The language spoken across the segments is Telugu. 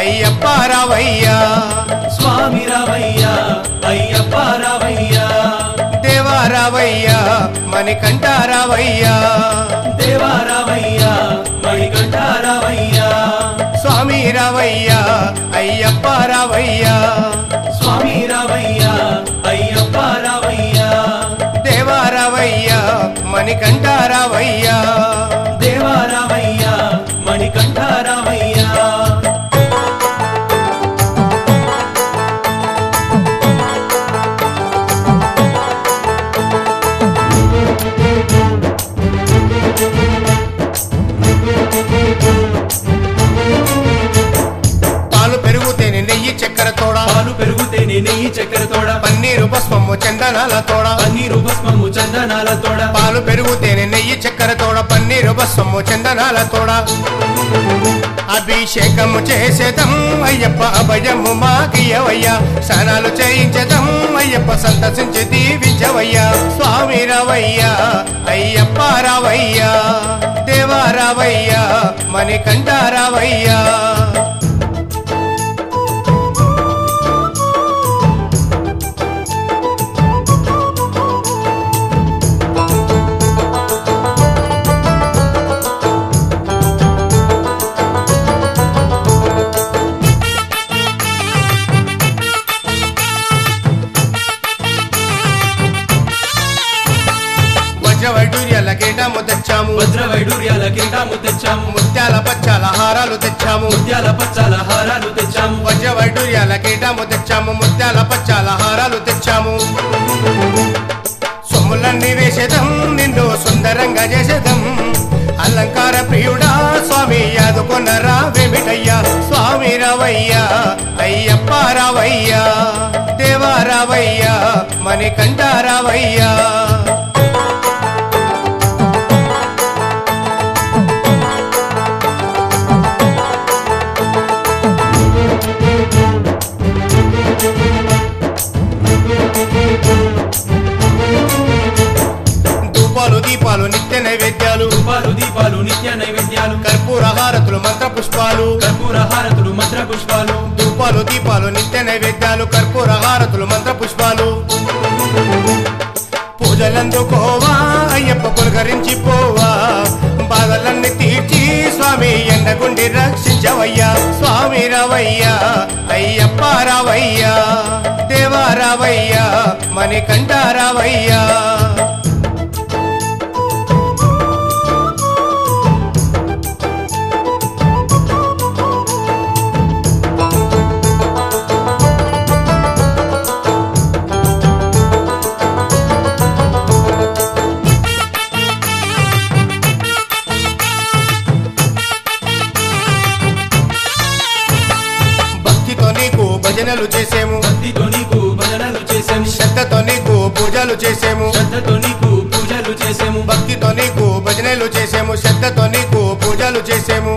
అయ్యప్ప రావయ్యా స్వామి రావయ్యా అయ్యప్ప రావయ్యా దేవా రావయ్యా మణికంఠ రావయ్యా దేవా రావయ్యా మణికంఠ రావయ్యా స్వామి రావయ్యా అయ్యప్ప రావయ్యా స్వామి రావయ్యా అయ్యప్ప రావయ్యా దేవా రావయ్యా మణికంఠ రావయ్యా దేవా రావయ్యా మణికంఠ రావయ్యా పాలు పెరుగుతేనే నెయ్యి చక్కెర తోడ పాలు పెరుగుతేనే నెయ్యి చక్కెర తోడ పన్నీరు భస్మము చందనాల తోడ పన్నీరు భస్మము చందనాల తోడ పాలు పెరుగుతేనే నెయ్యి చక్కెర తోడ పన్నీరు భస్మము చందనాల తోడ అభిషేకము చేసేదం అయ్యప్ప అభయము మాకియవయ్యా స్నానాలు చేయించదం అయ్యప్ప సంతసించి దీవించవయ్యా స్వామి రావయ్యా అయ్యప్ప రావయ్యా దేవా రావయ్యా మణికంఠ రావయ్యా వజ్రవైడూర్యాల కిరీటము తెచ్చాము వజ్ర వైడూర్యాల కిరీటము తెచ్చాము ముత్యాల పచ్చాల హారాలు తెచ్చాము ముత్యాల పచ్చాల హారాలు తెచ్చాము వజ్రవైడూర్యాల కిరీటము తెచ్చాము ముత్యాల పచ్చాల హారాలు తెచ్చాము సొమ్ములన్నీ వేసేదం నిన్ను సుందరంగా చేసేదం అలంకార ప్రియుడా స్వామి యాదుకున్న రావేమిటయ్యా స్వామి రావయ్యా అయ్యప్ప రావయ్యా దేవా రావయ్యా మణికంఠ రావయ్యా ధూపాలు దీపాలు నిత్య నైవేద్యాలు రూపాలు దీపాలు నిత్య నైవేద్యాలు కర్పూర హారతులు మంత్ర పుష్పాలు కర్పూర హారతులు మంత్ర పుష్పాలు ధూపాలు దీపాలు నిత్య నైవేద్యాలు కర్పూర హారతులు మంత్ర పుష్పాలు పూజలందుకోవా అయ్యప్ప పులకరించి పోవా బాధలన్నీ తీర్చి స్వామి ఎండగుండి రక్షించవయ్యా స్వామి రావయ్యా అయ్యప్ప రావయ్యా దేవా రావయ్యా మణికంఠ రావయ్యా భక్తితో నీకు భజనలు చేసేము భక్తితో నీకు భజనలు చేసాము శ్రద్ధతో నీకు పూజలు చేసేము శ్రద్ధతో నీకు పూజలు చేసాము భక్తితో నీకు భజనలు చేసేము శ్రద్ధతో నీకు పూజలు చేసేము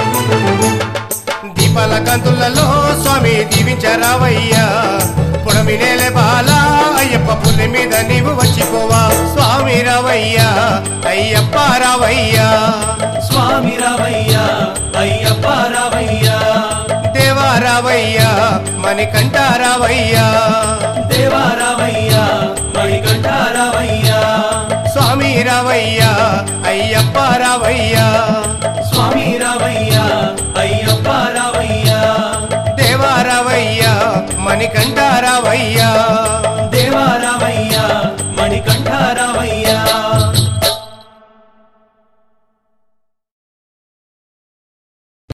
దీపాల కాంతులలో స్వామి దీవించరావయ్యా పుడమి నేలే బాల అయ్యప్ప పుల్లి మీద నీవు వచ్చిపోవా స్వామి రావయ్యా అయ్యప్ప రావయ్యా స్వామి రావయ్యా అయ్యప్ప రావయ్యా దేవా రావయ్యా మణికంఠ రావయ్యా దేవా రావయ్యా మణికంఠ రావయ్యా స్వామి రావయ్యా అయ్యప్ప రావయ్యా స్వామి రావయ్యా అయ్యప్ప రావయ్యా దేవా రావయ్యా మణికంఠ రావయ్యా